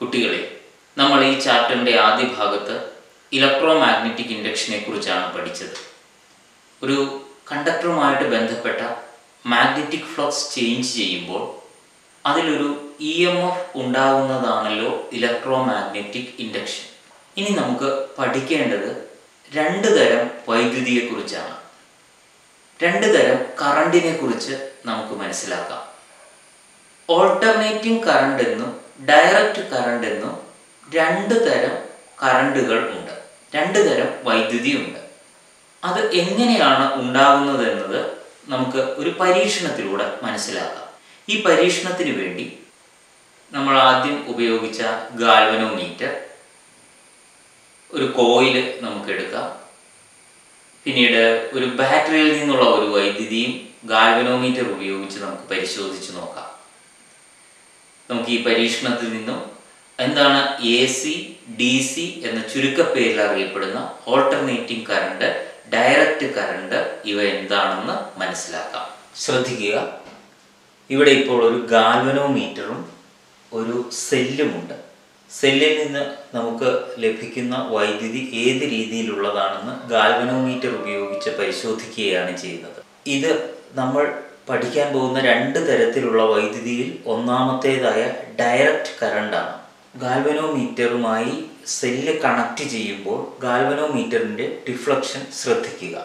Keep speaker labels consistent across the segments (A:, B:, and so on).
A: കുട്ടികളെ നമ്മൾ ഈ ചാപ്റ്ററിൻ്റെ ആദ്യ ഭാഗത്ത് ഇലക്ട്രോ മാഗ്നറ്റിക് ഇൻഡക്ഷനെ കുറിച്ചാണ് പഠിച്ചത് ഒരു കണ്ടക്ടറുമായിട്ട് ബന്ധപ്പെട്ട മാഗ്നറ്റിക് ഫ്ലക്സ് ചേഞ്ച് ചെയ്യുമ്പോൾ അതിലൊരു ഇ എം എഫ് ഉണ്ടാവുന്നതാണല്ലോ ഇലക്ട്രോ മാഗ്നറ്റിക് ഇൻഡക്ഷൻ ഇനി നമുക്ക് പഠിക്കേണ്ടത് രണ്ട് തരം വൈദ്യുതിയെക്കുറിച്ചാണ് രണ്ട് തരം കറണ്ടിനെ കുറിച്ച് നമുക്ക് മനസ്സിലാക്കാം ഓൾട്ടർനേറ്റിംഗ് കറണ്ട് എന്നും ഡയറക്റ്റ് കറണ്ട് എന്നും രണ്ട് തരം കറണ്ടുകൾ ഉണ്ട് രണ്ട് തരം വൈദ്യുതി ഉണ്ട് അത് എങ്ങനെയാണ് ഉണ്ടാകുന്നതെന്നത് നമുക്ക് ഒരു പരീക്ഷണത്തിലൂടെ മനസ്സിലാക്കാം ഈ പരീക്ഷണത്തിന് വേണ്ടി നമ്മൾ ആദ്യം ഉപയോഗിച്ച ഗാൽവനോമീറ്റർ ഒരു കോയിൽ നമുക്ക് എടുക്കാം പിന്നീട് ഒരു ബാറ്ററിയിൽ നിന്നുള്ള ഒരു വൈദ്യുതിയും ഗാൽവനോമീറ്റർ ഉപയോഗിച്ച് നമുക്ക് പരിശോധിച്ച് നോക്കാം നമുക്ക് ഈ പരീക്ഷണത്തിൽ നിന്നും എന്താണ് എ സി ഡി സി എന്ന ചുരുക്കപ്പേരിൽ അറിയപ്പെടുന്ന ഓൾട്ടർനേറ്റിംഗ് കറണ്ട് ഡയറക്റ്റ് കറണ്ട് ഇവ എന്താണെന്ന് മനസ്സിലാക്കാം ശ്രദ്ധിക്കുക ഇവിടെ ഇപ്പോൾ ഒരു ഗാൽവനോമീറ്ററും ഒരു സെല്ലുമുണ്ട് സെല്ലിൽ നിന്ന് നമുക്ക് ലഭിക്കുന്ന വൈദ്യുതി ഏത് രീതിയിലുള്ളതാണെന്ന് ഗാൽവനോമീറ്റർ ഉപയോഗിച്ച് പരിശോധിക്കുകയാണ് ചെയ്യുന്നത് ഇത് നമ്മൾ പഠിക്കാൻ പോകുന്ന രണ്ട് തരത്തിലുള്ള വൈദ്യുതിയിൽ ഒന്നാമത്തേതായ ഡയറക്റ്റ് കറണ്ടാണ് ഗാൽവനോമീറ്ററുമായി സെല്ല് കണക്ട് ചെയ്യുമ്പോൾ ഗാൽവനോമീറ്ററിൻ്റെ ഡിഫ്ലക്ഷൻ ശ്രദ്ധിക്കുക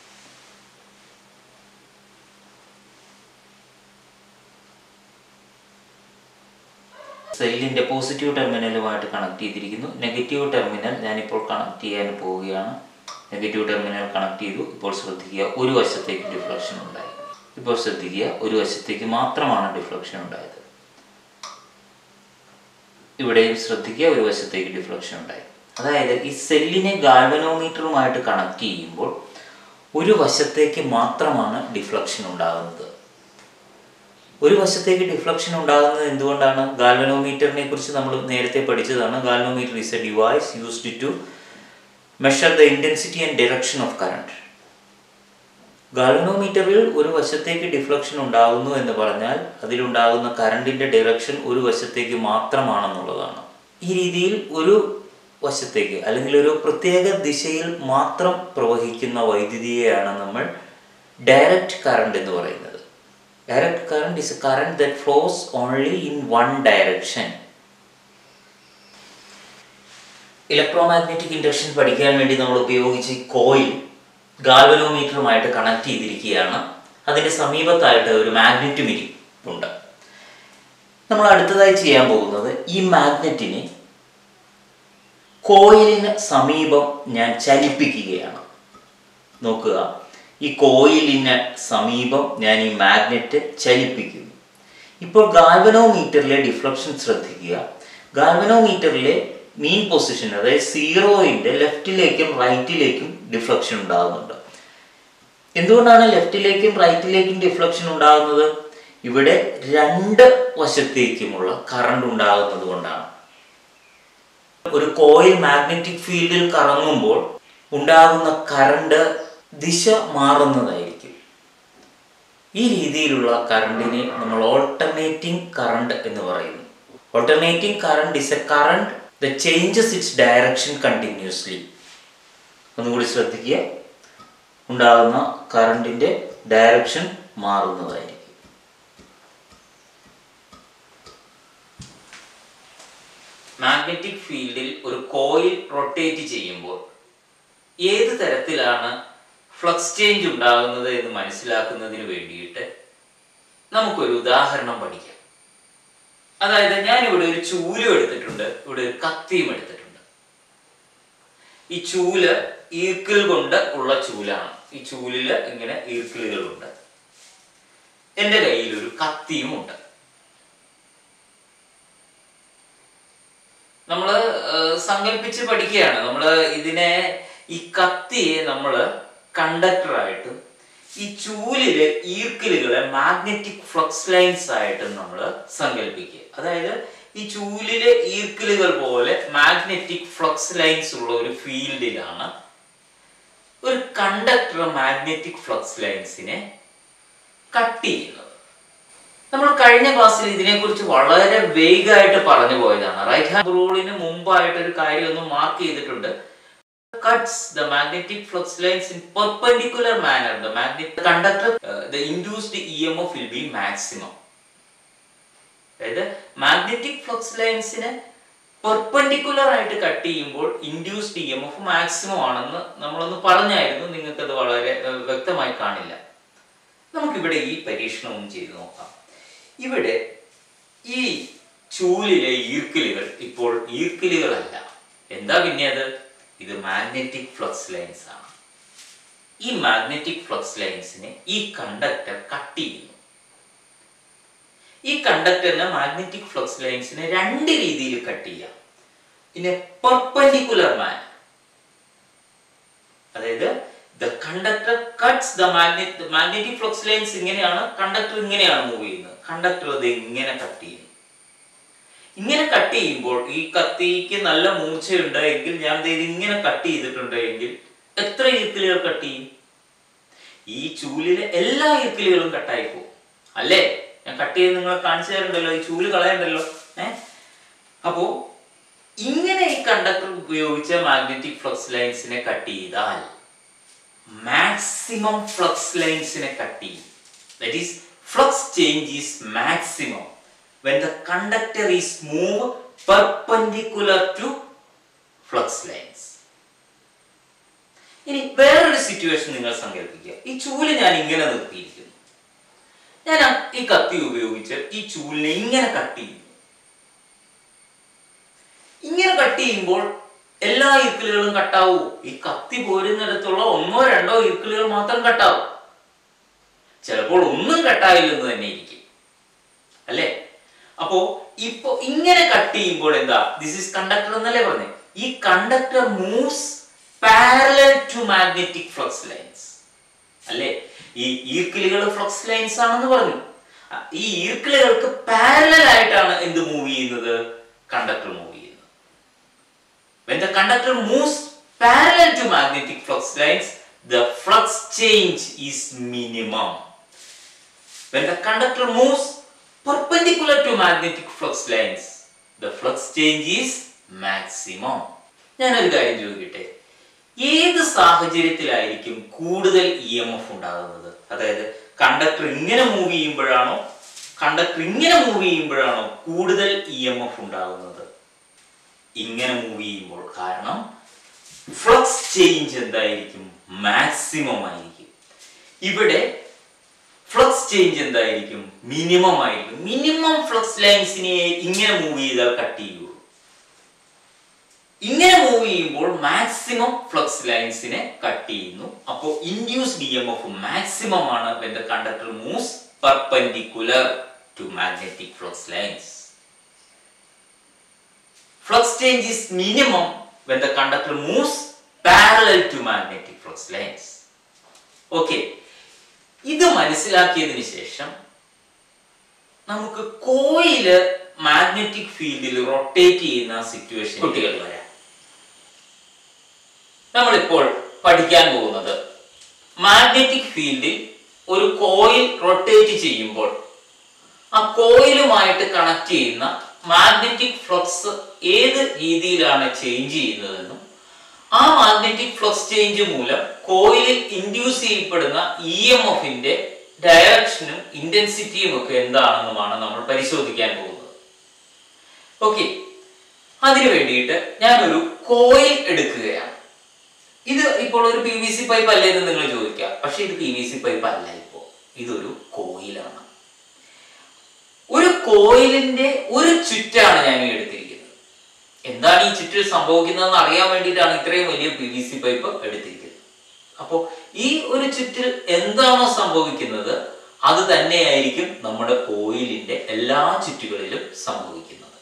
A: സെല്ലിൻ്റെ പോസിറ്റീവ് ടെർമിനലുമായിട്ട് കണക്ട് ചെയ്തിരിക്കുന്നു നെഗറ്റീവ് ടെർമിനൽ ഞാനിപ്പോൾ കണക്ട് ചെയ്യാൻ പോവുകയാണ് നെഗറ്റീവ് ടെർമിനൽ കണക്ട് ചെയ്തു ഇപ്പോൾ ശ്രദ്ധിക്കുക ഒരു വശത്തേക്ക് ഡിഫ്ലക്ഷൻ ഉണ്ടായി ഇപ്പോൾ ശ്രദ്ധിക്കുക ഒരു വശത്തേക്ക് മാത്രമാണ് ഡിഫ്ലക്ഷൻ ഉണ്ടായത് ഇവിടെയും ശ്രദ്ധിക്കുക ഒരു വശത്തേക്ക് ഡിഫ്ലക്ഷൻ ഉണ്ടായി അതായത് ഈ സെല്ലിനെ ഗാൽവനോമീറ്ററുമായിട്ട് കണക്ട് ചെയ്യുമ്പോൾ ഒരു വശത്തേക്ക് മാത്രമാണ് ഡിഫ്ലക്ഷൻ ഉണ്ടാകുന്നത് ഒരു വശത്തേക്ക് ഡിഫ്ലക്ഷൻ ഉണ്ടാകുന്നത് എന്തുകൊണ്ടാണ് ഗാൽവനോമീറ്ററിനെ കുറിച്ച് നമ്മൾ നേരത്തെ പഠിച്ചതാണ് galvanometer is a device used to measure the intensity and direction of current ഗാൽവനോമീറ്ററിൽ ഒരു വശത്തേക്ക് ഡിഫ്ലക്ഷൻ ഉണ്ടാകുന്നു എന്ന് പറഞ്ഞാൽ അതിലുണ്ടാകുന്ന കറണ്ടിൻ്റെ ഡയറക്ഷൻ ഒരു വശത്തേക്ക് മാത്രമാണെന്നുള്ളതാണ് ഈ രീതിയിൽ ഒരു വശത്തേക്ക് അല്ലെങ്കിൽ ഒരു പ്രത്യേക ദിശയിൽ മാത്രം പ്രവഹിക്കുന്ന വൈദ്യുതിയെയാണ് നമ്മൾ ഡയറക്റ്റ് കറണ്ട് എന്ന് പറയുന്നത് direct current is a current that flows only in one direction electromagnetic induction പഠിക്കാൻ വേണ്ടി നമ്മൾ ഉപയോഗിച്ച ഈ കോയിൽ ഗാൽവനോമീറ്ററുമായിട്ട് കണക്ട് ചെയ്തിരിക്കുകയാണ് അതിൻ്റെ സമീപത്തായിട്ട് ഒരു മാഗ്നറ്റുമിരി ഉണ്ട് നമ്മൾ അടുത്തതായി ചെയ്യാൻ പോകുന്നത് ഈ മാഗ്നറ്റിനെ കോയിലിന് സമീപം ഞാൻ ചലിപ്പിക്കുകയാണ് നോക്കുക ഈ കോയിലിന് സമീപം ഞാൻ ഈ മാഗ്നറ്റ് ചലിപ്പിക്കുന്നു ഇപ്പോൾ ഗാൽവനോമീറ്ററിലെ ഡിഫ്ലക്ഷൻ ശ്രദ്ധിക്കുക ഗാൽവനോമീറ്ററിലെ മീൻ പൊസിഷൻ അതായത് സീറോയിൻ്റെ ലെഫ്റ്റിലേക്കും റൈറ്റിലേക്കും ഡിഫ്ലക്ഷൻ ഉണ്ടാകുന്നുണ്ട് എന്തുകൊണ്ടാണ് ലെഫ്റ്റിലേക്കും റൈറ്റിലേക്കും ഡിഫ്ലക്ഷൻ ഉണ്ടാകുന്നത് ഇവിടെ രണ്ട് വശത്തേക്കുമുള്ള കറണ്ട് ഉണ്ടാകുന്നത് കൊണ്ടാണ് ഒരു കോയിൽ മാഗ്നറ്റിക് ഫീൽഡിൽ കറങ്ങുമ്പോൾ ഉണ്ടാകുന്ന കറണ്ട് ദിശ മാറുന്നതായിരിക്കും ഈ രീതിയിലുള്ള കറണ്ടിനെ നമ്മൾ ഓൾട്ടർനേറ്റിംഗ് കറണ്ട് എന്ന് പറയുന്നു alternating current is a current the changes its direction continuously ഒന്നുകൂടി ശ്രദ്ധിക്കുക ഉണ്ടാകുന്ന കറണ്ടിൻ്റെ ഡയറക്ഷൻ മാറുന്നതായിരിക്കും മാഗ്നറ്റിക് ഫീൽഡിൽ ഒരു കോയിൽ റൊട്ടേറ്റ് ചെയ്യുമ്പോൾ ഏത് തരത്തിലാണ് ഫ്ലക്സ് ചേഞ്ച് ഉണ്ടാകുന്നത് എന്ന് മനസ്സിലാക്കുന്നതിന് വേണ്ടിയിട്ട് നമുക്കൊരു ഉദാഹരണം പഠിക്കാം അതായത് ഞാനിവിടെ ഒരു ചൂലും എടുത്തിട്ടുണ്ട് ഇവിടെ ഒരു കത്തിയും എടുത്തിട്ടുണ്ട് ഈ ചൂല് ഈർക്കിൽ കൊണ്ട് ഉള്ള ചൂലാണ് ഈ ചൂലില് ഇങ്ങനെ ഈർക്കിലുകളുണ്ട് എൻ്റെ കയ്യിൽ ഒരു കത്തിയും ഉണ്ട് നമ്മൾ സങ്കല്പിച്ച് പഠിക്കുകയാണ് നമ്മൾ ഇതിനെ ഈ കത്തിയെ നമ്മൾ കണ്ടക്ടറായിട്ടും ഈ ചൂലില് ഈർക്കിലുകളെ മാഗ്നറ്റിക് ഫ്ലക്സ് ലൈൻസ് ആയിട്ട് നമ്മൾ സങ്കല്പിക്കുക അതായത് ഈ ചൂലിലെ ഈർക്കിലുകൾ പോലെ മാഗ്നറ്റിക് ഫ്ലക്സ് ലൈൻസ് ഉള്ള ഒരു ഫീൽഡിലാണ് ഒരു കണ്ടക്ടർ മാഗ്നറ്റിക് ഫ്ലക്സ് ലൈൻസിനെ കട്ട് ചെയ്യുന്നത് നമ്മൾ കഴിഞ്ഞ ക്ലാസ്സിൽ ഇതിനെക്കുറിച്ച് വളരെ വേഗമായിട്ട് പറഞ്ഞു പോയതാണ് റൈറ്റ് ഹാൻഡ് റൂളിന് മുമ്പായിട്ട് ഒരു കാര്യം ഒന്ന് മാർക്ക് ചെയ്തിട്ടുണ്ട് cuts the magnetic flux lines in perpendicular manner the magnetic conductor uh, the induced emf will be maximum അതായത് മാഗ്നറ്റിക് ഫ്ലക്സ് ലൈൻസിനെ പെർപെൻഡിക്കുലർ ആയിട്ട് കട്ട് ചെയ്യുമ്പോൾ induced E M F maximum ആണെന്ന് നമ്മളൊന്ന് പറഞ്ഞായിരുന്നു നിങ്ങൾക്കത് വളരെ ഏർ, വ്യക്തമായി കാണില്ല നമുക്കിവിടെ ഈ പരീക്ഷണം ഒന്ന് ചെയ്ത് നോക്കാം ഇവിടെ ഈ ചൂലിലെ ഈർക്കിലുകൾ ഇപ്പോൾ ഈർക്കിലുകളല്ല എന്താ പിന്നെ അത് ഇത് മാഗ്നറ്റിക് ഫ്ലക്സ് ലൈൻസ് ആണ് ഈ മാഗ്നറ്റിക് ഫ്ലക്സ് ലൈൻസിനെ ഈ കണ്ടക്ടർ കട്ട് ചെയ്യുന്നു ഈ കണ്ടക്ടറിനെ മാഗ്നറ്റിക് ഫ്ലക്സ് ലൈൻസിനെ രണ്ട് രീതിയിൽ കട്ട് ചെയ്യാം പിന്നെ പെർപെൻഡിക്കുലർ മാൻ അതായത് the conductor cuts the magnet magnetic flux lines ഇങ്ങനെയാണ് കണ്ടക്ടർ ഇങ്ങനെയാണ് മൂവ് ചെയ്യുന്നത് കണ്ടക്ടർ അത് ഇങ്ങനെ കട്ട് ചെയ്യുന്നു ഇങ്ങനെ കട്ട് ചെയ്യുമ്പോൾ ഈ കത്തിക്ക് നല്ല മൂർച്ചയുണ്ട് എങ്കിൽ ഞാൻ ദേ ഇത് ഇങ്ങനെ കട്ട് ചെയ്തിട്ടുണ്ട് എങ്കിൽ എത്ര ഈർക്കിലുകൾ കട്ട് ചെയ്യും ഈ ചൂലിലെ എല്ലാ ഈർക്കിലുകളും കട്ടായി പോകും അല്ലേ ഞാൻ കട്ട് ചെയ്ത് നിങ്ങളെ കാണിച്ചു തരുന്നുണ്ടല്ലോ ഈ ചൂല് കളയണ്ടല്ലോ ഏ അപ്പോ ഇങ്ങനെ ഈ കണ്ടക്ടർ ഉപയോഗിച്ച മാഗ്നറ്റിക് ഫ്ലക്സ് ലൈൻസിനെ കട്ട് ചെയ്താൽ മാക്സിമം ഫ്ലക്സ് ലൈൻസിനെ കട്ട് ചെയ്യും that is flux change is maximum when the conductor is moved perpendicular to flux lines ഇനി വേറൊരു സിറ്റുവേഷൻ നിങ്ങൾ സങ്കല്പിക്കുക ഈ ചൂല് ഞാൻ ഇങ്ങനെ നിർത്തിയിരിക്കുന്നു ഞാൻ ആ- ഈ കത്തി ഉപയോഗിച്ച് ഈ ചൂലിനെ ഇങ്ങനെ കട്ട് ചെയ്യുന്നു ഇങ്ങനെ കട്ട് ചെയ്യുമ്പോൾ എല്ലാ ഈർക്കിലുകളും കട്ടാവൂ ഈ കത്തി പോരുന്നിടത്തുള്ള ഒന്നോ രണ്ടോ ഈർക്കിലുകൾ മാത്രം കട്ടാവും ചിലപ്പോൾ ഒന്നും കട്ടായില്ലെന്ന് തന്നെ ഇരിക്കും അല്ലേ അപ്പോ ഇപ്പോ ഇങ്ങനെ കട്ട് ചെയ്യുമ്പോൾ എന്താ ദിസ് ഈസ് കണ്ടക്ടർ എന്നല്ലേ പറഞ്ഞേ ഈ conductor moves parallel to magnetic flux lines അല്ലേ ഈ ഈർക്കിലുകൾ ഫ്ലക്സ് ലൈൻസ് ആണെന്ന് പറഞ്ഞു ആ, ഈ ഈർക്കിലുകൾക്ക് പാരലൽ ആയിട്ടാണ് എന്ത് മൂവ് ചെയ്യുന്നത് കണ്ടക്ടർ മൂവ് ചെയ്യുന്നത് when the conductor moves parallel to magnetic flux lines the flux change is minimum when the conductor moves perpendicular to magnetic flux lines the flux change is maximum ഞാനൊരു കാര്യം ചോദിക്കട്ടെ ഏത് സാഹചര്യത്തിലായിരിക്കും കൂടുതൽ E M F ഉണ്ടാകുന്നത് അതായത് conductor ഇങ്ങനെ move ചെയ്യുമ്പോഴാണോ conductor ഇങ്ങനെ മൂവ് ചെയ്യുമ്പോഴാണോ കൂടുതൽ ഇ എം എഫ് ഉണ്ടാകുന്നത് ഇങ്ങനെ മൂവ് ചെയ്യുമ്പോൾ കാരണം ഫ്ലക്സ് ചേഞ്ച് എന്തായിരിക്കും മാക്സിമം ആയിരിക്കും ഇവിടെ ഫ്ലക്സ് ചേഞ്ച് എന്തായിരിക്കും മിനിമം ആയിരിക്കും മിനിമം ഫ്ലക്സ് ലൈൻസിനെ ഇങ്ങനെ മൂവ് ചെയ്താൽ കട്ട് ചെയ്യുള്ളൂ ഇങ്ങനെ മൂവ് ചെയ്യുമ്പോൾ മാക്സിമം ഫ്ലക്സ് ലൈൻസിനെ കട്ട് ചെയ്യുന്നു അപ്പോൾ induced M F maximum ആണ് when the conductor moves perpendicular to magnetic flux lines flux change is minimum when the conductor moves parallel to magnetic flux lines okay ഇത് മനസ്സിലാക്കിയതിന് ശേഷം നമുക്ക് coil magnetic ഫീൽഡിൽ rotate ചെയ്യുന്ന situation കുട്ടികൾ വരാം നമ്മളിപ്പോൾ പഠിക്കാൻ പോകുന്നത് മാഗ്നറ്റിക് ഫീൽഡിൽ ഒരു കോയിൽ റൊട്ടേറ്റ് ചെയ്യുമ്പോൾ ആ കോയിലുമായിട്ട് കണക്ട് ചെയ്യുന്ന മാഗ്നറ്റിക് ഫ്ലക്സ് ഏത് രീതിയിലാണ് ചേഞ്ച് ചെയ്യുന്നതെന്നും ആ മാഗ്നറ്റിക് ഫ്ലക്സ് ചേഞ്ച് മൂലം കോയിലിൽ ഇൻഡ്യൂസ് ചെയ്യപ്പെടുന്ന ഇ എം എഫിന്റെ ഡയറക്ഷനും ഇന്റൻസിറ്റിയും ഒക്കെ എന്താണെന്നുമാണ് നമ്മൾ പരിശോധിക്കാൻ പോകുന്നത് ഓക്കെ അതിനു വേണ്ടിയിട്ട് ഞാനൊരു കോയിൽ എടുക്കുകയാണ് ഇത് ഇപ്പോൾ ഒരു പി വി സി പൈപ്പ് അല്ലേ എന്ന് നിങ്ങൾ ചോദിക്കാം പക്ഷെ ഇത് പി വി സി പൈപ്പ് അല്ല ഇപ്പോൾ ഇതൊരു കോയിലാണ് ഒരു കോയിലിന്റെ ഒരു ചുറ്റാണ് ഞാൻ ഈ എടുത്തിരിക്കുന്നത് എന്താണ് ഈ ചുറ്റിൽ സംഭവിക്കുന്നതെന്ന് അറിയാൻ വേണ്ടിയിട്ടാണ് ഇത്രയും വലിയ പി വി സി പൈപ്പ് എടുത്തിരിക്കുന്നത് അപ്പോൾ ഈ ഒരു ചുറ്റിൽ എന്താണോ സംഭവിക്കുന്നത് അത് തന്നെയായിരിക്കും നമ്മുടെ കോയിലിന്റെ എല്ലാ ചുറ്റുകളിലും സംഭവിക്കുന്നത്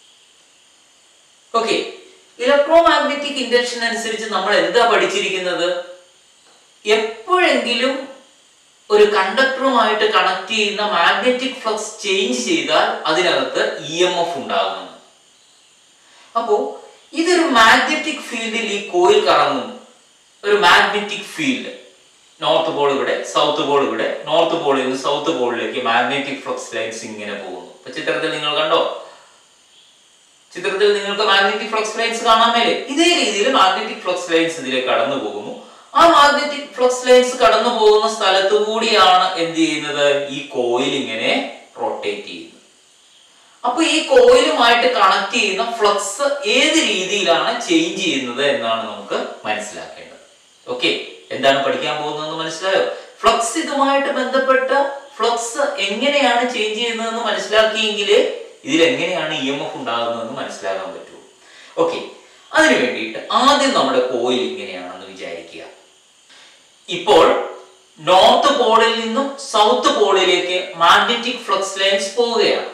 A: ഓക്കെ ഇലക്ട്രോ മാഗ്നറ്റിക് ഇൻഡക്ഷൻ അനുസരിച്ച് നമ്മൾ എന്താ പഠിച്ചിരിക്കുന്നത് എപ്പോഴെങ്കിലും ഒരു കണ്ടക്ടറുമായിട്ട് കണക്ട് ചെയ്യുന്ന മാഗ്നറ്റിക് ഫ്ലക്സ് ചേഞ്ച് ചെയ്താൽ അതിനകത്ത് ഇ എം എഫ് ഉണ്ടാകുന്നു അപ്പോ ഇതൊരു മാഗ്നറ്റിക് ഫീൽഡിൽ ഈ കോയിൽ കറങ്ങുന്നു ഒരു മാഗ്നറ്റിക് ഫീൽഡ് നോർത്ത് പോൾ ഇവിടെ സൗത്ത് പോൾ ഇവിടെ നോർത്ത് പോളിൽ നിന്ന് സൗത്ത് പോളിലേക്ക് മാഗ്നറ്റിക് ഫ്ലക്സ് ലൈൻസ് ഇങ്ങനെ പോകുന്നു അപ്പൊ ചിത്രത്തിൽ നിങ്ങൾ കണ്ടോ ചിത്രത്തിൽ നിങ്ങൾക്ക് മാഗ്നറ്റിക് ഫ്ലക്സ് ലൈൻസ് കാണാൻ മേലെ ഇതേ രീതിയിൽ മാഗ്നറ്റിക് ഫ്ലക്സ് ലൈൻസ് ഇതിലേക്ക് കടന്നു പോകുന്നു ആ മാഗ്നറ്റിക് ഫ്ലക്സ് ലൈൻസ് കടന്നു പോകുന്ന സ്ഥലത്ത് കൂടിയാണ് എന്ത് ചെയ്യുന്നത് ഈ കോയിൽ ഇങ്ങനെ റൊട്ടേറ്റ് ചെയ്യുന്നത് അപ്പൊ ഈ കോയിലുമായിട്ട് കണക്ട് ചെയ്യുന്ന ഫ്ലക്സ് ഏത് രീതിയിലാണ് ചേഞ്ച് ചെയ്യുന്നത് എന്നാണ് നമുക്ക് മനസ്സിലാക്കേണ്ടത് ഓക്കെ എന്താണ് പഠിക്കാൻ പോകുന്നതെന്ന് മനസ്സിലായോ ഫ്ലക്സ് ഇതുമായിട്ട് ബന്ധപ്പെട്ട ഫ്ലക്സ് എങ്ങനെയാണ് ചേഞ്ച് ചെയ്യുന്നതെന്ന് മനസ്സിലാക്കിയെങ്കിൽ ഇതിൽ എങ്ങനെയാണ് ഇ എം എഫ് ഉണ്ടാകുന്നതെന്ന് മനസ്സിലാക്കാൻ പറ്റുമോ ഓക്കെ അതിനു വേണ്ടിയിട്ട് ആദ്യം നമ്മുടെ കോയിൽ ഇങ്ങനെയാണെന്ന് വിചാരിക്കുക ഇപ്പോൾ നോർത്ത് പോളിൽ നിന്നും സൗത്ത് പോളിലേക്ക് മാഗ്നറ്റിക് ഫ്ലക്സ് ലൈൻസ് പോവുകയാണ്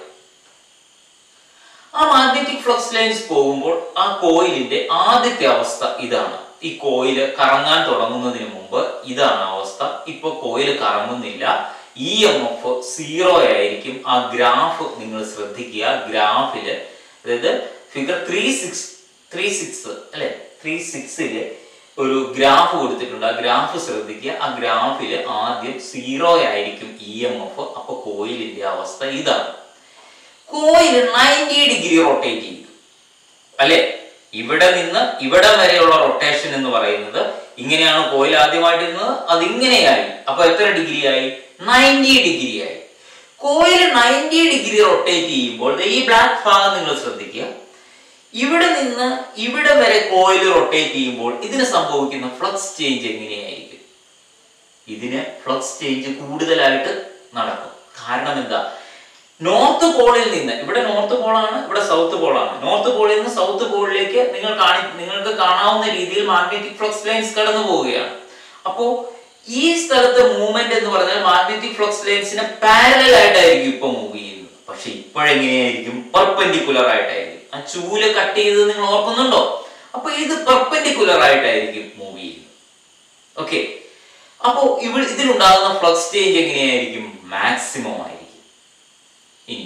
A: ആ മാഗ്നറ്റിക് ഫ്ലക്സ് ലൈൻസ് പോകുമ്പോൾ ആ കോയിലിന്റെ ആദ്യത്തെ അവസ്ഥ ഇതാണ് ഈ കോയില് കറങ്ങാൻ തുടങ്ങുന്നതിന് മുമ്പ് ഇതാണ് അവസ്ഥ ഇപ്പൊ കോയില് കറങ്ങുന്നില്ല ഇ എം എഫ് സീറോ ആയിരിക്കും ആ ഗ്രാഫ് നിങ്ങൾ ശ്രദ്ധിക്കുക ഗ്രാഫില് അതായത് figure three six three six അല്ലെ ത്രീ സിക്സില് ഒരു ഗ്രാഫ് കൊടുത്തിട്ടുണ്ട് ആ ഗ്രാഫ് ശ്രദ്ധിക്കുക ആ ഗ്രാഫിൽ ആദ്യം സീറോ ആയിരിക്കും ഇ എം എഫ് അപ്പൊ കോയിലിന്റെ അവസ്ഥ ഇതാണ് കോയിൽ നയൻറ്റി ഡിഗ്രി റൊട്ടേറ്റ് ചെയ്തു അല്ലെ ഇവിടെ നിന്ന് ഇവിടെ വരെയുള്ള റൊട്ടേഷൻ എന്ന് പറയുന്നത് ഇങ്ങനെയാണ് കോയിൽ ആദ്യമായിട്ട് ഇരുന്നത് അത് ഇങ്ങനെയായി അപ്പൊ എത്ര ഡിഗ്രി ആയി നയൻറ്റി ഡിഗ്രി ആയി കോയിൽ നയൻറ്റി ഡിഗ്രി റൊട്ടേറ്റ് ചെയ്യുമ്പോൾ ദേ ഈ ബ്ലാക്ക് ഭാഗം നിങ്ങൾ ശ്രദ്ധിക്കുക ഇവിടെ നിന്ന് ഇവിടെ വരെ കോയിൽ റൊട്ടേറ്റ് ചെയ്യുമ്പോൾ ഇതിന് സംഭവിക്കുന്ന ഫ്ലക്സ് ചേഞ്ച് എങ്ങനെയായിരിക്കും ഇതിന് ഫ്ലക്സ് ചേഞ്ച് കൂടുതലായിട്ട് നടക്കും കാരണം എന്താ നോർത്ത് പോളിൽ നിന്ന് ഇവിടെ നോർത്ത് പോളാണ് ഇവിടെ സൗത്ത് പോളാണ് നോർത്ത് പോളിൽ നിന്ന് സൗത്ത് പോളിലേക്ക് നിങ്ങൾ കാണി നിങ്ങൾക്ക് കാണാവുന്ന രീതിയിൽ മാഗ്നറ്റിക് ഫ്ലക്സ് ലൈൻസ് കടന്നു പോവുകയാണ് അപ്പോ ഈ സ്ഥലത്തെ മൂവ്മെന്റ് എന്ന് പറഞ്ഞാൽ മാഗ്നറ്റിക് ഫ്ലക്സ് ലൈൻസിന് പാരലൽ ആയിട്ടായിരിക്കും ഇപ്പൊ മൂവ് ചെയ്യുന്നത് പക്ഷെ ഇപ്പോഴെങ്ങനെയായിരിക്കും പെർപെൻഡിക്കുലർ ആയിട്ടായിരിക്കും ആ ചൂല് കട്ട് ചെയ്ത് നിങ്ങൾ ഓർക്കുന്നുണ്ടോ അപ്പൊ ഇത് പെർപെൻഡിക്കുലർ ആയിട്ടായിരിക്കും മൂവ് ചെയ്യുന്നത് ഓക്കെ അപ്പോ ഇവിടെ ഇതിലുണ്ടാകുന്ന ഫ്ലക്സ് ചേഞ്ച് എങ്ങനെയായിരിക്കും മാക്സിമം ആയിരിക്കും ഇനി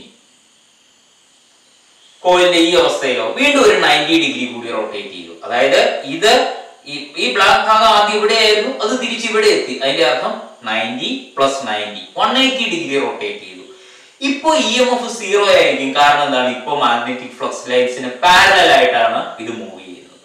A: കോയിലിന്റെ ഈ അവസ്ഥയിലോ വീണ്ടും ഒരു നയൻറ്റി ഡിഗ്രി കൂടി റൊട്ടേറ്റ് ചെയ്തു അതായത് ഇത് ഈ- ഈ ബ്ലാക്ക് ഭാഗം ആദ്യം ഇവിടെ ആയിരുന്നു അത് തിരിച്ച് ഇവിടെ എത്തി അതിന്റെ അർത്ഥം ninety plus ninety one eighty degree rotate ചെയ്തു ഇപ്പൊ ഇ എം എഫ് സീറോ ആയിരിക്കും കാരണം എന്താണ് ഇപ്പൊ മാഗ്നറ്റിക് ഫ്ലക്സ് ലൈൻസിന് പാരലൽ ആയിട്ടാണ് ഇത് മൂവ് ചെയ്യുന്നത്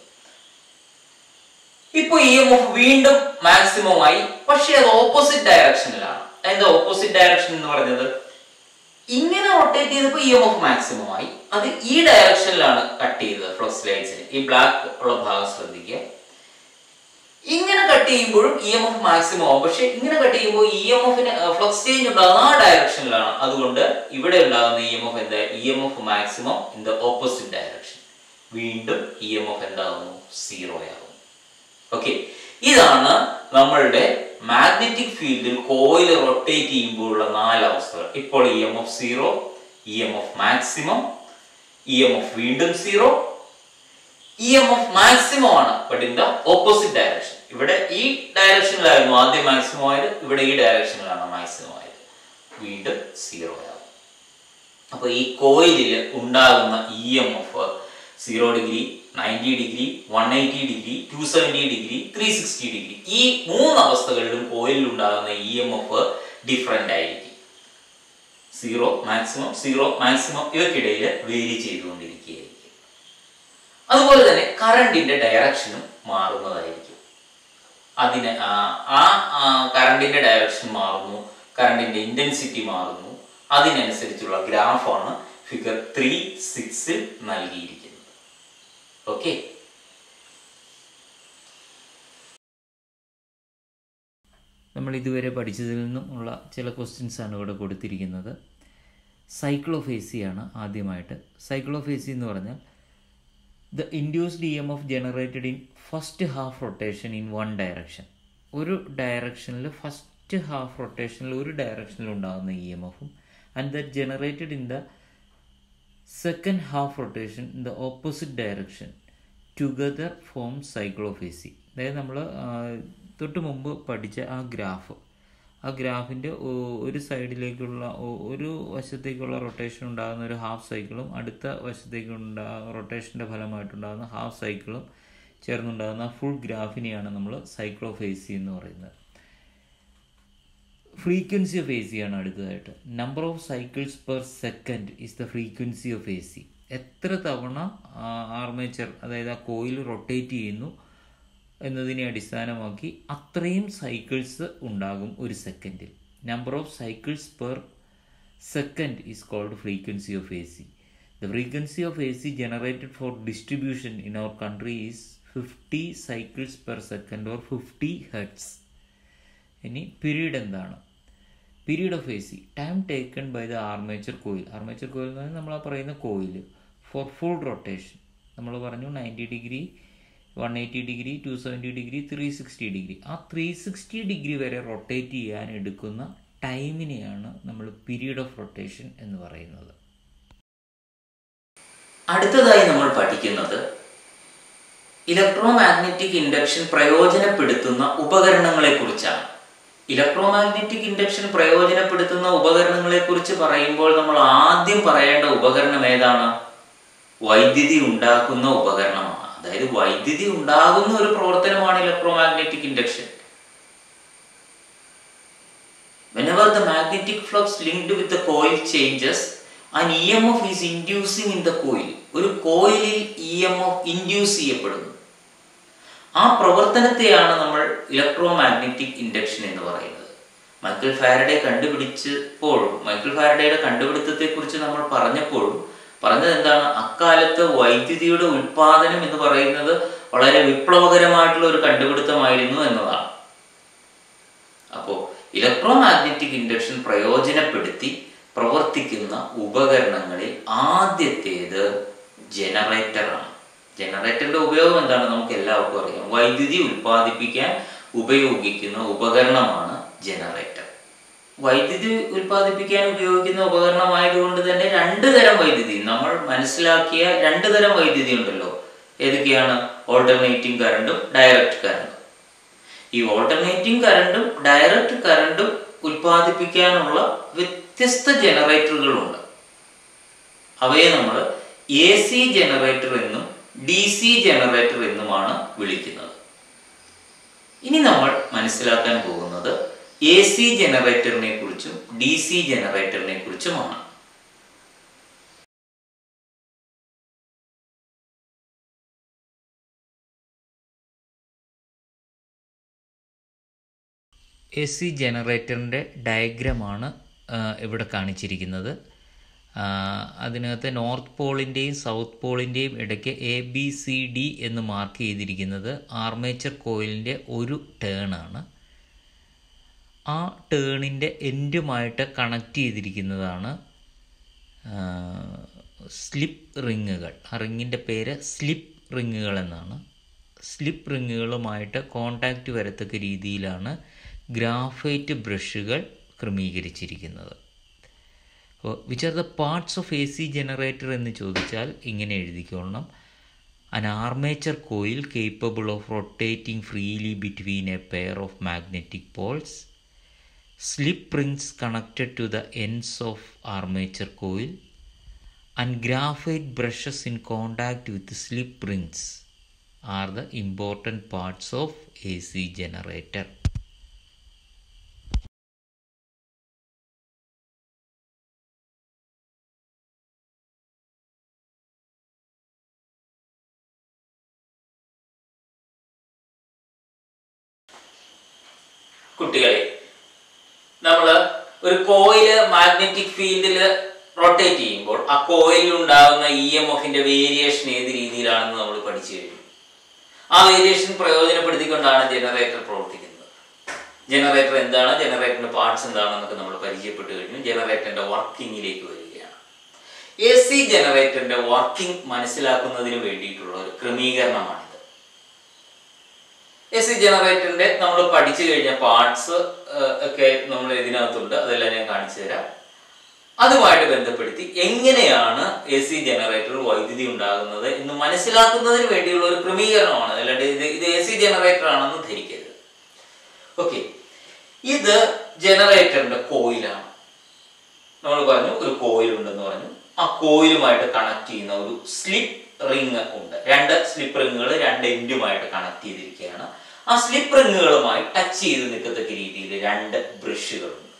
A: ഇപ്പൊ ഇ എം എഫ് വീണ്ടും മാക്സിമം ആയി പക്ഷെ അത് ഓപ്പോസിറ്റ് ഡയറക്ഷനിലാണ് എന്താ ഓപ്പോസിറ്റ് ഡയറക്ഷൻ എന്ന് പറഞ്ഞത് ഇങ്ങനെ റൊട്ടേറ്റ് ചെയ്തപ്പോൾ ഇ എം എഫ് മാക്സിമം ആയി അത് ഈ ഡയറക്ഷനിലാണ് കട്ട് ചെയ്തത് ഫ്ലക്സ് ലൈൻസിന് ഈ ബ്ലാക്ക് ഉള്ള ഭാഗം ശ്രദ്ധിക്കുക ഇങ്ങനെ കട്ട് ചെയ്യുമ്പോഴും ഇ എം എഫ് മാക്സിമം ആവും പക്ഷെ ഇങ്ങനെ കട്ട് ചെയ്യുമ്പോൾ ഇ എം എഫിന് ഫ്ലക്സ് ചേഞ്ച് ഉണ്ടാകുന്ന ആ ഡയറക്ഷനിലാണ് അതുകൊണ്ട് ഇവിടെ ഉണ്ടാകുന്ന ഇ എം എഫ് എന്താ E M F maximum in the opposite direction വീണ്ടും ഇ എം എഫ് എന്താകുന്നു സീറോ ആകും ഓക്കെ ഇതാണ് നമ്മളുടെ മാഗ്നറ്റിക് ഫീൽഡിൽ കോയിൽ റൊട്ടേറ്റ് ചെയ്യുമ്പോഴുള്ള നാല് അവസ്ഥകൾ ഇപ്പോൾ E M F zero E M F maximum E M F വീണ്ടും zero E M F maximum ആണ് but in the opposite direction ഇവിടെ ഈ ഡയറക്ഷനിലായിരുന്നു ആദ്യം മാക്സിമം ആയത് ഇവിടെ ഈ ഡയറക്ഷനിലാണ് മാക്സിമം ആയത് വീണ്ടും സീറോ ആവും അപ്പൊ ഈ കോയിലിൽ ഉണ്ടാകുന്ന E M F zero degree ninety degree one eighty degree two seventy degree three sixty degree ഈ മൂന്ന് അവസ്ഥകളിലും കോയിലിൽ ഉണ്ടാകുന്ന ഇ എം എഫ് ഡിഫറെൻ്റ് ആയിരിക്കും സീറോ മാക്സിമം സീറോ മാക്സിമം ഇവയ്ക്കിടയിൽ വേരി ചെയ്തുകൊണ്ടിരിക്കുകയായിരിക്കും അതുപോലെ തന്നെ കറണ്ടിന്റെ ഡയറക്ഷനും മാറുന്നതായിരിക്കും അതിന് ആ- ആ കറണ്ടിന്റെ ഡയറക്ഷൻ മാറുന്നു കറണ്ടിന്റെ ഇന്റൻസിറ്റി മാറുന്നു അതിനനുസരിച്ചുള്ള ഗ്രാഫാണ് ഫിഗർ ത്രീ സിക്സിൽ നൽകിയിരിക്കുന്നത് ഓക്കെ
B: നമ്മൾ ഇതുവരെ പഠിച്ചതിൽ നിന്നും ഉള്ള ചില ക്വസ്റ്റ്യൻസ് ആണ് ഇവിടെ കൊടുത്തിരിക്കുന്നത് സൈക്ലോഫേസിയാണ് ആദ്യമായിട്ട് സൈക്ലോഫേസി എന്ന് പറഞ്ഞാൽ the induced E M F generated in first half rotation in one direction ഒരു ഡയറക്ഷനിൽ ഫസ്റ്റ് ഹാഫ് റൊട്ടേഷനിൽ ഒരു ഡയറക്ഷനിൽ ഉണ്ടാകുന്ന ഇ എം എഫും and that generated in the second half rotation in the opposite direction together form സൈക്ലോഫേസി അതായത് നമ്മൾ തൊട്ട് മുമ്പ് പഠിച്ച ആ ഗ്രാഫ് ആ ഗ്രാഫിൻ്റെ ഒരു സൈഡിലേക്കുള്ള ഒ- ഒരു വശത്തേക്കുള്ള റൊട്ടേഷൻ ഉണ്ടാകുന്ന ഒരു ഹാഫ് സൈക്കിളും അടുത്ത വശത്തേക്കുണ്ടാ റൊട്ടേഷൻ്റെ ഫലമായിട്ടുണ്ടാകുന്ന ഹാഫ് സൈക്കിളും ചേർന്നുണ്ടാകുന്ന ഫുൾ ഗ്രാഫിനെയാണ് നമ്മൾ സൈക്ലോഫേസി എന്ന് പറയുന്നത് ഫ്രീക്വൻസി ഓഫ് എ സി ആണ് അടുത്തതായിട്ട് number of cycles per second is the frequency of A C എത്ര തവണ ആർമേച്ചർ അതായത് ആ കോയിൽ റൊട്ടേറ്റ് ചെയ്യുന്നു എന്നതിനെ അടിസ്ഥാനമാക്കി അത്രയും സൈക്കിൾസ് ഉണ്ടാകും ഒരു സെക്കൻഡിൽ number of cycles per second is called frequency of A C the frequency of A C generated for distribution in our country is fifty cycles per second or fifty hertz ഇനി period എന്താണ് period of A C time taken by the armature coil armature coil എന്ന് പറഞ്ഞാൽ നമ്മൾ ആ പറയുന്ന coil four full rotation നമ്മൾ പറഞ്ഞു ninety degree one eighty degree two seventy degree three sixty degree ആ ത്രീ സിക്സ്റ്റി ഡിഗ്രി വരെ റൊട്ടേറ്റ് ചെയ്യാൻ എടുക്കുന്ന ടൈമിനെയാണ് നമ്മൾ പീരീഡ് ഓഫ് റൊട്ടേഷൻ എന്ന് പറയുന്നത്
A: അടുത്തതായി നമ്മൾ പഠിക്കുന്നത് ഇലക്ട്രോ മാഗ്നറ്റിക് ഇൻഡക്ഷൻ പ്രയോജനപ്പെടുത്തുന്ന ഉപകരണങ്ങളെ കുറിച്ചാണ് ഇലക്ട്രോ മാഗ്നറ്റിക് ഇൻഡക്ഷൻ പ്രയോജനപ്പെടുത്തുന്ന ഉപകരണങ്ങളെ കുറിച്ച് പറയുമ്പോൾ നമ്മൾ ആദ്യം പറയേണ്ട ഉപകരണം ഏതാണ് വൈദ്യുതി ഉണ്ടാക്കുന്ന ഉപകരണമാണ് അതായത് വൈദ്യുതി ഉണ്ടാകുന്ന ഒരു പ്രവർത്തനമാണ് electromagnetic induction whenever the magnetic flux linked with the coil changes an emf is inducing in the coil ഒരു കോയിലിൽ ഇ എം എഫ് ഇൻഡ്യൂസ് ചെയ്യപ്പെടുന്നു ആ പ്രവർത്തനത്തെയാണ് നമ്മൾ ഇലക്ട്രോ മാഗ്നറ്റിക് ഇൻഡക്ഷൻ എന്ന് പറയുന്നത് മൈക്കിൾ ഫാരഡെ കണ്ടുപിടിച്ചപ്പോഴും മൈക്കിൾ ഫാരഡയുടെ കണ്ടുപിടുത്തത്തെക്കുറിച്ച് നമ്മൾ പറഞ്ഞപ്പോഴും പറഞ്ഞത് എന്താണ് അക്കാലത്ത് വൈദ്യുതിയുടെ ഉൽപാദനം എന്ന് പറയുന്നത് വളരെ വിപ്ലവകരമായിട്ടുള്ള ഒരു കണ്ടുപിടുത്തമായിരുന്നു എന്നതാണ് അപ്പോൾ ഇലക്ട്രോ മാഗ്നറ്റിക് ഇൻഡക്ഷൻ പ്രയോജനപ്പെടുത്തി പ്രവർത്തിക്കുന്ന ഉപകരണങ്ങളിൽ ആദ്യത്തേത് ജനറേറ്ററാണ് ജനറേറ്ററിന്റെ ഉപയോഗം എന്താണ് നമുക്ക് എല്ലാവർക്കും അറിയാം വൈദ്യുതി ഉൽപ്പാദിപ്പിക്കാൻ ഉപയോഗിക്കുന്ന ഉപകരണമാണ് ജനറേറ്റർ വൈദ്യുതി ഉൽപ്പാദിപ്പിക്കാൻ ഉപയോഗിക്കുന്ന ഉപകരണമായതുകൊണ്ട് തന്നെ രണ്ട് തരം വൈദ്യുതി നമ്മൾ മനസ്സിലാക്കിയ രണ്ട് തരം വൈദ്യുതി ഉണ്ടല്ലോ ഏതൊക്കെയാണ് ഓൾട്ടർനേറ്റിംഗ് കറണ്ടും ഡയറക്റ്റ് കറണ്ടും ഈ ഓൾട്ടർനേറ്റിംഗ് കറണ്ടും ഡയറക്റ്റ് കറണ്ടും ഉൽപ്പാദിപ്പിക്കാനുള്ള വ്യത്യസ്ത ജനറേറ്ററുകളുണ്ട് അവയെ നമ്മൾ എ സി ജനറേറ്റർ എന്നും ഡി സി ജനറേറ്റർ എന്നുമാണ് വിളിക്കുന്നത് ഇനി നമ്മൾ മനസ്സിലാക്കാൻ പോകുന്നത് എ സി ജനറേറ്ററിനെ കുറിച്ചും ഡി സി ജനറേറ്ററിനെ കുറിച്ചുമാണ്
B: എ സി ജനറേറ്ററിൻ്റെ ഡയഗ്രമാണ് ഇവിടെ കാണിച്ചിരിക്കുന്നത് ആ, അതിനകത്ത് നോർത്ത് പോളിൻ്റെയും സൗത്ത് പോളിൻ്റെയും ഇടയ്ക്ക് എ ബി സി ഡി എന്ന് മാർക്ക് ചെയ്തിരിക്കുന്നത് ആർമേച്ചർ കോയിലിൻ്റെ ഒരു ടേൺ ആണ് ആ ടേണിൻ്റെ എൻഡുമായിട്ട് കണക്ട് ചെയ്തിരിക്കുന്നതാണ് സ്ലിപ്പ് റിങ്ങുകൾ ആ റിങ്ങിൻ്റെ പേര് സ്ലിപ്പ് റിങ്ങുകൾ എന്നാണ് സ്ലിപ്പ് റിങ്ങുകളുമായിട്ട് കോണ്ടാക്റ്റ് വരത്തക്ക രീതിയിലാണ് ഗ്രാഫൈറ്റ് ബ്രഷുകൾ ക്രമീകരിച്ചിരിക്കുന്നത് അപ്പോൾ which are the parts of A C generator എന്ന് ചോദിച്ചാൽ ഇങ്ങനെ എഴുതിക്കൊള്ളണം an armature coil capable of rotating freely between a pair of magnetic poles slip rings connected to the ends of armature coil and graphite brushes in contact with slip rings are the important parts of AC generator.
A: കുട്ടികളെ നമ്മൾ ഒരു കോയില് magnetic ഫീൽഡിൽ rotate ചെയ്യുമ്പോൾ ആ കോയിലിൽ ഉണ്ടാകുന്ന E M എഫിന്റെ variation ഏത് രീതിയിലാണെന്ന് നമ്മൾ പഠിച്ചു കഴിഞ്ഞു ആ വേരിയേഷൻ പ്രയോജനപ്പെടുത്തിക്കൊണ്ടാണ് ജനറേറ്റർ പ്രവർത്തിക്കുന്നത് ജനറേറ്റർ എന്താണ് ജനറേറ്ററിന്റെ പാർട്സ് എന്താണെന്നൊക്കെ നമ്മൾ പരിചയപ്പെട്ടു കഴിഞ്ഞു ജനറേറ്ററിന്റെ വർക്കിങ്ങിലേക്ക് വരികയാണ് എ സി ജനറേറ്ററിന്റെ വർക്കിംഗ് മനസ്സിലാക്കുന്നതിന് വേണ്ടിയിട്ടുള്ള ഒരു ക്രമീകരണമാണിത് എ സി ജനറേറ്ററിന്റെ നമ്മൾ പഠിച്ചു കഴിഞ്ഞ പാർട്സ് ഒക്കെ നമ്മൾ ഇതിനകത്തുണ്ട് അതെല്ലാം ഞാൻ കാണിച്ചു തരാം അതുമായിട്ട് ബന്ധപ്പെടുത്തി എങ്ങനെയാണ് എ സി ജനറേറ്റർ വൈദ്യുതി ഉണ്ടാകുന്നത് എന്ന് മനസ്സിലാക്കുന്നതിന് വേണ്ടിയുള്ള ഒരു ക്രമീകരണമാണ് അല്ലാണ്ട് ഇത് ഇത് എ സി ജനറേറ്റർ ആണെന്ന് ധരിക്കരുത് ഓക്കെ ഇത് ജനറേറ്ററിന്റെ കോയിലാണ് നമ്മൾ പറഞ്ഞു ഒരു കോയിൽ ഉണ്ടെന്ന് പറഞ്ഞു ആ കോയിലുമായിട്ട് കണക്ട് ചെയ്യുന്ന ഒരു സ്ലിപ്പ് റിങ് ഉണ്ട് രണ്ട് സ്ലിപ്പ് റിങ്ങുകൾ രണ്ട് എൻഡുമായിട്ട് കണക്ട് ചെയ്തിരിക്കുകയാണ് ആ സ്ലിപ്പ് റിങ്ങുകളുമായി ടച്ച് ചെയ്ത് നിൽക്കത്തക്ക രീതിയിൽ രണ്ട് ബ്രഷുകളുണ്ട്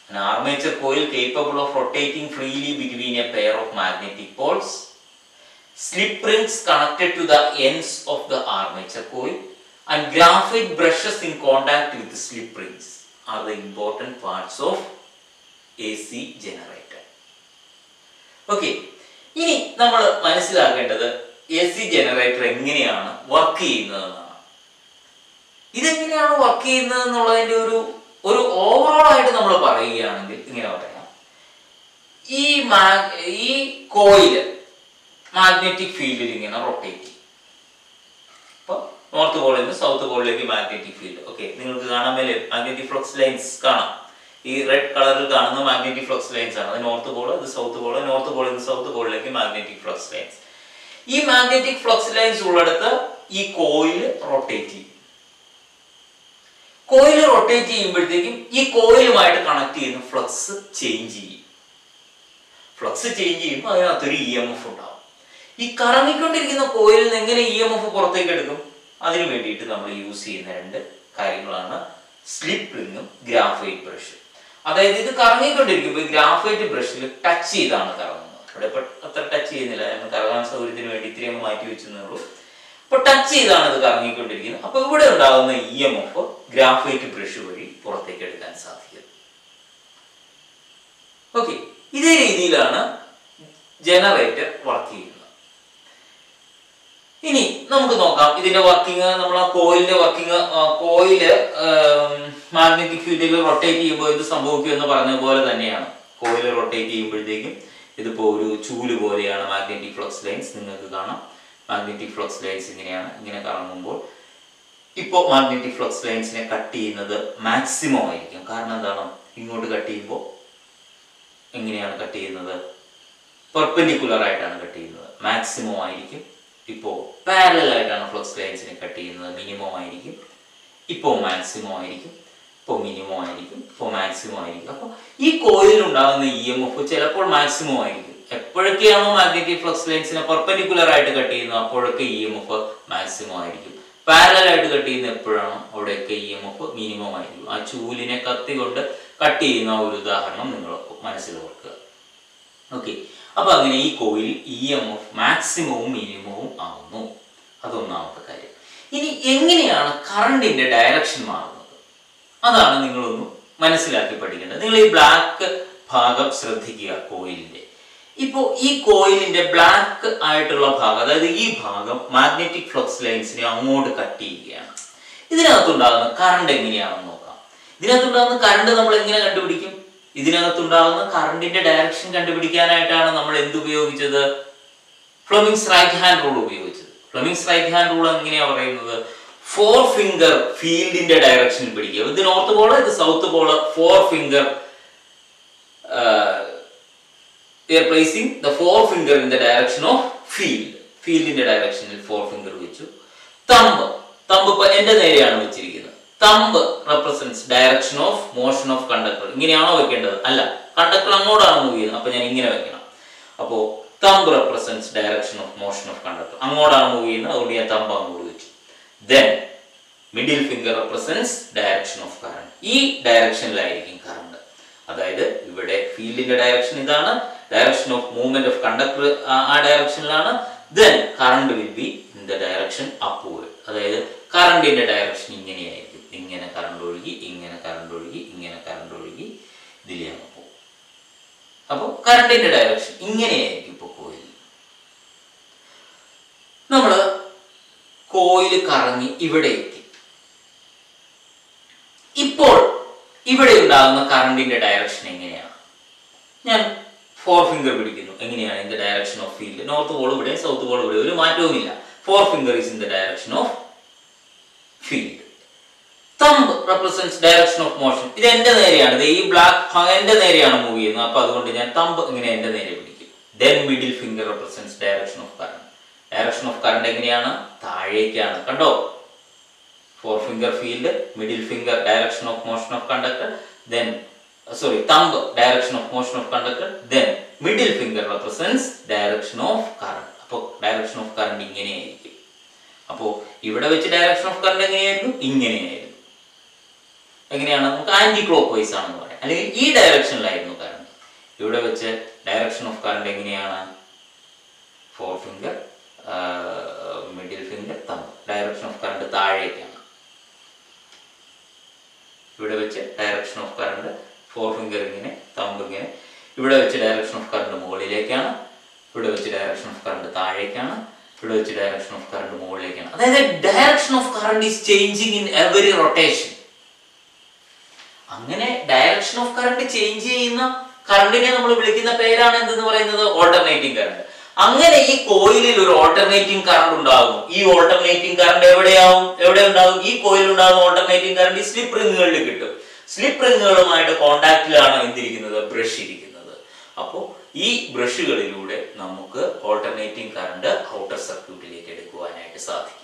A: An armature coil capable of rotating freely between a pair of magnetic poles. Slip rings connected to the ends of the armature coil and graphite brushes in contact with the slip rings are the important parts of AC generator. Okay ഇനി നമ്മൾ മനസ്സിലാക്കേണ്ടത് A C generator എങ്ങനെയാണ് work ചെയ്യുന്നതെന്നാണ് ഇതെങ്ങനെയാണ് work ചെയ്യുന്നത് എന്നുള്ളതിന്റെ ഒരു ഒരു ഓവറോൾ ആയിട്ട് നമ്മൾ പറയുകയാണെങ്കിൽ ഇങ്ങനെ പറയാം ഈ മാ ഈ കോയില് മാഗ്നറ്റിക് ഫീൽഡിൽ ഇങ്ങനെ റൊട്ടേറ്റ് ചെയ്യും അപ്പൊ നോർത്ത് പോളിൽ നിന്ന് സൗത്ത് പോളിലേക്ക് മാഗ്നറ്റിക് ഫീൽഡ് ഓക്കെ നിങ്ങൾക്ക് കാണാൻ മേലെ മാഗ്നറ്റിക് ഫ്ലക്സ് ലൈൻസ് കാണാം ഈ റെഡ് കളറിൽ കാണുന്ന മാഗ്നറ്റിക് ഫ്ലക്സ് ലൈൻസ് ആണ് അത് നോർത്ത് പോൾ അത് സൗത്ത് പോൾ നോർത്ത് പോളിൽ നിന്ന് സൗത്ത് പോളിലേക്ക് മാഗ്നറ്റിക് ഫ്ലക്സ് ലൈൻസ് ഈ മാഗ്നറ്റിക് ഫ്ലക്സ് ലൈൻസ് ഉള്ളിടത്ത് ഈ കോയിൽ റൊട്ടേറ്റ് ചെയ്യും കോയിൽ റൊട്ടേറ്റ് ചെയ്യുമ്പോഴത്തേക്കും ഈ കോയിലുമായിട്ട് കണക്ട് ചെയ്യുന്ന ഫ്ലക്സ് ചേഞ്ച് ചെയ്യും ഫ്ലക്സ് ചേഞ്ച് ചെയ്യുമ്പോൾ അതിനകത്തൊരു ഇ എം എഫ് ഉണ്ടാവും ഈ കറങ്ങിക്കൊണ്ടിരിക്കുന്ന കോയിലിൽ നിന്ന് എങ്ങനെ ഇ എം എഫ് പുറത്തേക്ക് എടുക്കും അതിനു വേണ്ടിയിട്ട് നമ്മൾ യൂസ് ചെയ്യുന്ന രണ്ട് കാര്യങ്ങളാണ് സ്ലിപ്പ് റിങ്ങും ഗ്രാഫൈറ്റ് ബ്രഷും അതായത് ഇത് കറങ്ങിക്കൊണ്ടിരിക്കുമ്പോൾ ഈ ഗ്രാഫൈറ്റ് ബ്രഷിൽ ടച്ച് ചെയ്താണ് കറങ്ങുന്നത് ഇവിടെ ഇപ്പൊ അത്ര ടച്ച് ചെയ്യുന്നില്ല ഞാൻ കറങ്ങാൻ സൗകര്യത്തിന് വേണ്ടി ഇത്തിരി അങ്ങ് മാറ്റി വെച്ചെന്നേ ഉള്ളൂ അപ്പൊ ടച്ച് ചെയ്താണ് ഇത് കറങ്ങിക്കൊണ്ടിരിക്കുന്നത് അപ്പൊ ഇവിടെ ഉണ്ടാകുന്ന E M F graphite brush വഴി പുറത്തേക്ക് എടുക്കാൻ സാധിക്കും ഓക്കെ ഇതേ രീതിയിലാണ് ജനറേറ്റർ വർക്ക് ചെയ്യുന്നത് ഇനി നമുക്ക് നോക്കാം ഇതിന്റെ വർക്കിംഗ് നമ്മൾ ആ കോയിലിന്റെ വർക്കിംഗ് കോയില് മാഗ്നറ്റിക് ഫീൽഡിൽ റൊട്ടേറ്റ് ചെയ്യുമ്പോൾ ഇത് സംഭവിക്കും എന്ന് പറഞ്ഞ പോലെ തന്നെയാണ് കോയിൽ റൊട്ടേറ്റ് ചെയ്യുമ്പോഴത്തേക്കും ഇതിപ്പോ ഒരു ചൂല് പോലെയാണ് മാഗ്നറ്റിക് ഫ്ലക്സ് ലൈൻസ് നിങ്ങൾക്ക് കാണാം മാഗ്നറ്റിക് ഫ്ലക്സ് ലൈൻസ് ഇങ്ങനെയാണ് ഇങ്ങനെ കറങ്ങുമ്പോൾ ഇപ്പോൾ മാഗ്നറ്റിക് ഫ്ലക്സ് ലൈൻസിനെ കട്ട് ചെയ്യുന്നത് മാക്സിമം ആയിരിക്കും കാരണം എന്താണ് ഇങ്ങോട്ട് കട്ട് ചെയ്യുമ്പോൾ എങ്ങനെയാണ് കട്ട് ചെയ്യുന്നത് പെർപെൻഡിക്കുലർ ആയിട്ടാണ് കട്ട് ചെയ്യുന്നത് മാക്സിമം ആയിരിക്കും ഇപ്പോൾ പാരലൽ ആയിട്ടാണ് ഫ്ലക്സ് ലൈൻസിനെ കട്ട് ചെയ്യുന്നത് മിനിമം ആയിരിക്കും ഇപ്പോൾ മാക്സിമം ആയിരിക്കും ഇപ്പോൾ മിനിമം ആയിരിക്കും ഇപ്പോൾ മാക്സിമം ആയിരിക്കും അപ്പോൾ ഈ കോയിലിൽ ഉണ്ടാകുന്ന ഇ എം എഫ് ചിലപ്പോൾ മാക്സിമം ആയിരിക്കും എപ്പോഴൊക്കെയാണോ മാഗ്നറ്റിക് ഫ്ലക്സ് ലൈൻസിനെ പെർപെൻഡിക്കുലർ ആയിട്ട് കട്ട് ചെയ്യുന്നത് അപ്പോഴൊക്കെ ഇ എം എഫ് മാക്സിമം ആയിരിക്കും പാരലൽ ആയിട്ട് കട്ട് ചെയ്യുന്ന എപ്പോഴാണോ അവിടെയൊക്കെ ഇ എം എഫ് മിനിമം ആയിരിക്കും ആ ചൂലിനെ കത്തി കൊണ്ട് കട്ട് ചെയ്യുന്ന ഒരു ഉദാഹരണം നിങ്ങൾ മനസ്സിൽ ഓർക്കുക ഓക്കെ അപ്പൊ അങ്ങനെ ഈ കോയിൽ ഇ എം എഫ് മാക്സിമവും മിനിമവും ആവുന്നു അതൊന്നാമത്തെ കാര്യം ഇനി എങ്ങനെയാണ് കറണ്ടിന്റെ ഡയറക്ഷൻ മാറുന്നത് അതാണ് നിങ്ങളൊന്ന് മനസ്സിലാക്കി പഠിക്കേണ്ടത് നിങ്ങൾ ഈ ബ്ലാക്ക് ഭാഗം ശ്രദ്ധിക്കുക കോയിലിന്റെ ഇപ്പോൾ ഈ കോയിലിന്റെ ബ്ലാക്ക് ആയിട്ടുള്ള ഭാഗം അതായത് ഈ ഭാഗം മാഗ്നറ്റിക് ഫ്ലക്സ് ലൈൻസിനെ അങ്ങോട്ട് കട്ട് ചെയ്യുകയാണ് ഇതിനകത്തുണ്ടാകുന്ന കറണ്ട് എങ്ങനെയാണെന്ന് നോക്കാം ഇതിനകത്തുണ്ടാകുന്ന കറണ്ട് നമ്മൾ എങ്ങനെ കണ്ടുപിടിക്കും ഇതിനകത്തുണ്ടാകുന്ന കറണ്ടിന്റെ ഡയറക്ഷൻ കണ്ടുപിടിക്കാനായിട്ടാണ് നമ്മൾ എന്ത് ഉപയോഗിച്ചത് ഫ്ലമിങ്സ് റൈറ്റ് ഹാൻഡ് റൂൾ ഉപയോഗിച്ചത് ഫ്ലമിങ്സ് റൈറ്റ് ഹാൻഡ് റൂൾ എങ്ങനെയാ പറയുന്നത് ഫോർ ഫിംഗർ ഫീൽഡിന്റെ ഡയറക്ഷൻ പിടിക്കുക ഇത് നോർത്ത് പോള് ഇത് south pole forefinger placing the forefinger in the direction of field ഫീൽഡിന്റെ ഡയറക്ഷനിൽ ഫോർ ഫിംഗർ വെച്ചു തമ്പ് തമ്പ് ഇപ്പൊ എന്റെ നേരെയാണ് വെച്ചിരിക്കുന്നത് thumb represents direction of motion of conductor ഇങ്ങനെയാണോ വെക്കേണ്ടത് അല്ല കണ്ടക്ടർ അങ്ങോട്ടാണ് മൂവ് ചെയ്യുന്നത് അപ്പൊ ഞാൻ ഇങ്ങനെ വെക്കണം അപ്പോ thumb represents direction of motion of conductor അങ്ങോട്ടാണ് മൂവ് ചെയ്യുന്നത് അതുകൊണ്ട് ഞാൻ തമ്പ് അങ്ങോട്ട് വെച്ചു then middle finger represents direction of current ഈ ഡയറക്ഷനിലായിരിക്കും കറണ്ട് അതായത് ഇവിടെ ഫീൽഡിന്റെ ഡയറക്ഷൻ ഇതാണ് direction of movement of conductor ആ ഡയറക്ഷനിലാണ് then current will be in the direction upward അതായത് കറണ്ടിന്റെ ഡയറക്ഷൻ ഇങ്ങനെയായിരിക്കും ഇങ്ങനെ കറണ്ട് ഒഴുകി ഇങ്ങനെ കറണ്ട് ഒഴുകി ഇങ്ങനെ കറണ്ട് ഒഴുകി ഇതിലേക്ക് പോകും അപ്പോൾ കറണ്ടിന്റെ ഡയറക്ഷൻ ഇങ്ങനെയായിരിക്കും ഇപ്പോൾ കോയിൽ നമ്മൾ കോയിൽ കറങ്ങി ഇവിടെ എത്തി ഇപ്പോൾ ഇവിടെ ഉണ്ടാകുന്ന കറണ്ടിന്റെ ഡയറക്ഷൻ എങ്ങനെയാണ് ഞാൻ ഫോർ ഫിംഗർ പിടിക്കുന്നു എങ്ങനെയാണ് in the direction of field north pole ഇവിടെ സൗത്ത് പോൾ ഇവിടെ ഒരു മാറ്റവുമില്ല forefinger is in the direction of field thumb represents direction of motion ഇത് എന്റെ നേരെയാണ് ഇത് ഈ ബ്ലാക്ക് എന്റെ നേരെയാണ് മൂവ് ചെയ്യുന്നത് അപ്പൊ അതുകൊണ്ട് ഞാൻ തമ്പ് ഇങ്ങനെ എന്റെ നേരെ പിടിക്കും then middle finger represents direction of current direction of current എങ്ങനെയാണ് താഴേക്കാണ് കണ്ടോ forefinger field middle finger direction of motion of conductor then sorry thumb direction of motion of conductor then middle finger represents direction of current അപ്പോൾ direction of current ഇങ്ങനെയായിരിക്കും അപ്പോൾ ഇവിടെ വെച്ച് direction of current എങ്ങനെയായിരുന്നു ഇങ്ങനെയായിരുന്നു എങ്ങനെയാണ് നമുക്ക് anti clock vice ആണെന്ന് പറയാം അല്ലെങ്കിൽ ഈ ഡയറക്ഷനിലായിരുന്നു കറണ്ട് ഇവിടെ വെച്ച് ഡയറക്ഷൻ ഓഫ് കറണ്ട് എങ്ങനെയാണ് forefinger middle finger thumb direction of current താഴേക്കാണ് ഇവിടെ വെച്ച് direction of current forefinger ഇങ്ങനെ തമ്പ് ഇങ്ങനെ ഇവിടെ വെച്ച് ഡയറക്ഷൻ ഓഫ് കറണ്ട് മുകളിലേക്കാണ് ഇവിടെ വെച്ച് ഡയറക്ഷൻ ഓഫ് കറണ്ട് താഴേക്കാണ് ഇവിടെ വെച്ച് ഡയറക്ഷൻ ഓഫ് കറണ്ട് മുകളിലേക്കാണ് അതായത് direction of current is changing in every rotation അങ്ങനെ ഡയറക്ഷൻ ഓഫ് കറണ്ട് ചേഞ്ച് ചെയ്യുന്ന കറണ്ടിനെ നമ്മൾ വിളിക്കുന്ന പേരാണ് എന്തെന്ന് പറയുന്നത് ഓൾട്ടർനേറ്റിംഗ് കറണ്ട് അങ്ങനെ ഈ കോയിലിൽ ഒരു ഓൾട്ടർനേറ്റിംഗ് കറണ്ട് ഉണ്ടാകും ഈ ഓൾട്ടർനേറ്റിംഗ് കറണ്ട് എവിടെയാവും എവിടെ ഉണ്ടാകും ഈ കോയിൽ ഉണ്ടാകുന്ന ഓൾട്ടർനേറ്റിംഗ് കറണ്ട് ഈ സ്ലിപ്പ് റിങ്ങുകളിൽ കിട്ടും സ്ലിപ്പ് റിങ്ങുകളുമായിട്ട് കോണ്ടാക്റ്റിലാണ് എന്തിരിക്കുന്നത് ബ്രഷ് ഇരിക്കുന്നത് അപ്പോൾ ഈ ബ്രഷുകളിലൂടെ നമുക്ക് ഓൾട്ടർനേറ്റിംഗ് കറണ്ട് ഔട്ടർ സർക്യൂട്ടിലേക്ക് എടുക്കുവാനായിട്ട് സാധിക്കും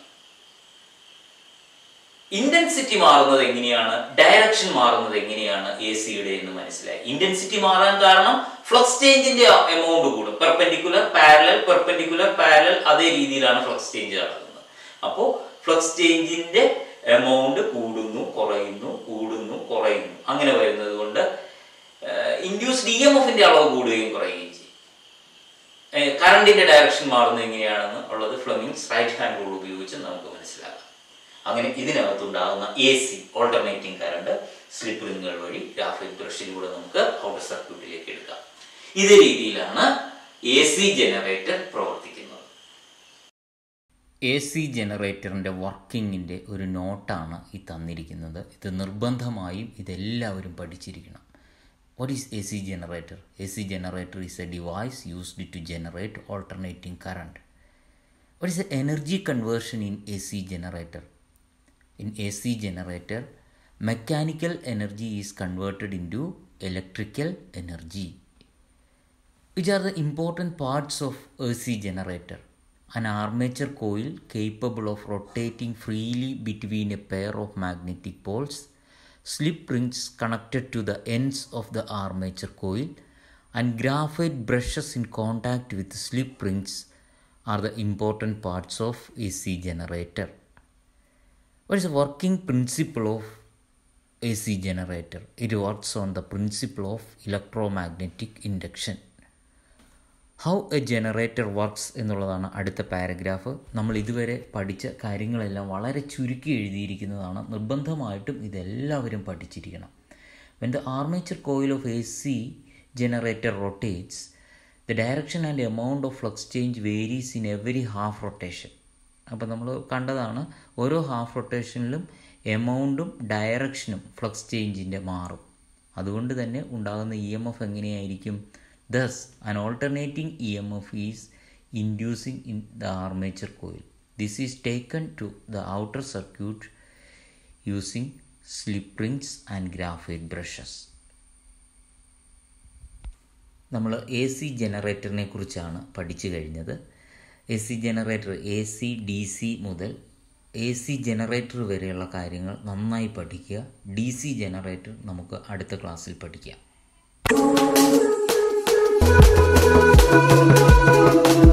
A: ഇന്റൻസിറ്റി മാറുന്നത് എങ്ങനെയാണ് ഡയറക്ഷൻ മാറുന്നത് എങ്ങനെയാണ് എ സിയുടെ എന്ന് മനസ്സിലായി ഇന്റൻസിറ്റി മാറാൻ കാരണം ഫ്ലക്സ് ചേഞ്ചിന്റെ എമൗണ്ട് കൂടും പെർപെൻഡിക്കുലർ പാരലൽ പെർപെൻഡിക്കുലർ പാരലൽ അതേ രീതിയിലാണ് ഫ്ലക്സ് ചേഞ്ച് നടക്കുന്നത് അപ്പോൾ ഫ്ലക്സ് ചേഞ്ചിന്റെ എമൗണ്ട് കൂടുന്നു കുറയുന്നു കൂടുന്നു കുറയുന്നു അങ്ങനെ വരുന്നത് കൊണ്ട് ഇൻഡ്യൂസ് ഡി എം എഫിന്റെ അളവ് കൂടുകയും കുറയുകയും ചെയ്യും കറണ്ടിന്റെ ഡയറക്ഷൻ മാറുന്നത് എങ്ങനെയാണെന്ന് ഉള്ളത് ഫ്ലമിങ്സ് റൈറ്റ് ഹാൻഡ് റൂൾ ഉപയോഗിച്ച് നമുക്ക് മനസ്സിലാക്കാം അങ്ങനെ ഇതിനകത്തുണ്ടാകുന്ന A C alternating current slip റിങ്ങുകൾ വഴി ഗ്രാഫിക് ബ്രഷിലൂടെ നമുക്ക് ഔട്ടർ സർക്യൂട്ടിലേക്ക് എടുക്കാം ഇതേ രീതിയിലാണ് എ സി ജനറേറ്റർ പ്രവർത്തിക്കുന്നത്
B: എ സി ജനറേറ്ററിൻ്റെ വർക്കിങ്ങിൻ്റെ ഒരു നോട്ടാണ് ഈ തന്നിരിക്കുന്നത് ഇത് നിർബന്ധമായും ഇതെല്ലാവരും പഠിച്ചിരിക്കണം what is A C generator A C generator is a device used to generate alternating current what is a energy conversion in A C generator in AC generator, mechanical energy is converted into electrical energy. Which are the important parts of AC generator? An armature coil capable of rotating freely between a pair of magnetic poles, slip rings connected to the ends of the armature coil, and graphite brushes in contact with slip rings are the important parts of AC generator. What is the working principle of AC generator? It works on the principle of electromagnetic induction. How a generator works എന്നുള്ളതാണ് അടുത്ത paragraph നമ്മൾ ഇതുവരെ പഠിച്ച കാര്യങ്ങളെല്ലാം വളരെ ചുരുക്കി എഴുതിയിരിക്കുന്നതാണ് നിർബന്ധമായിട്ടും ഇതെല്ലാവരും പഠിച്ചിരിക്കണം when the armature coil of A C generator rotates the direction and amount of flux change varies in every half rotation അപ്പോൾ നമ്മൾ കണ്ടതാണ് ഓരോ ഹാഫ് റൊട്ടേഷനിലും എമൗണ്ടും ഡയറക്ഷനും ഫ്ലക്സ് ചേഞ്ചിൻ്റെ മാറും അതുകൊണ്ട് തന്നെ ഉണ്ടാകുന്ന ഇ എം എഫ് എങ്ങനെയായിരിക്കും thus an alternating E M F is inducing in the armature coil this is taken to the outer circuit using slip rings and graphite brushes നമ്മൾ എ സി ജനറേറ്ററിനെ കുറിച്ചാണ് പഠിച്ചു കഴിഞ്ഞത് A C generator A C D C മുതൽ A C generator വരെയുള്ള കാര്യങ്ങൾ നന്നായി പഠിക്കുക ഡി സി ജനറേറ്റർ നമുക്ക് അടുത്ത ക്ലാസ്സിൽ പഠിക്കാം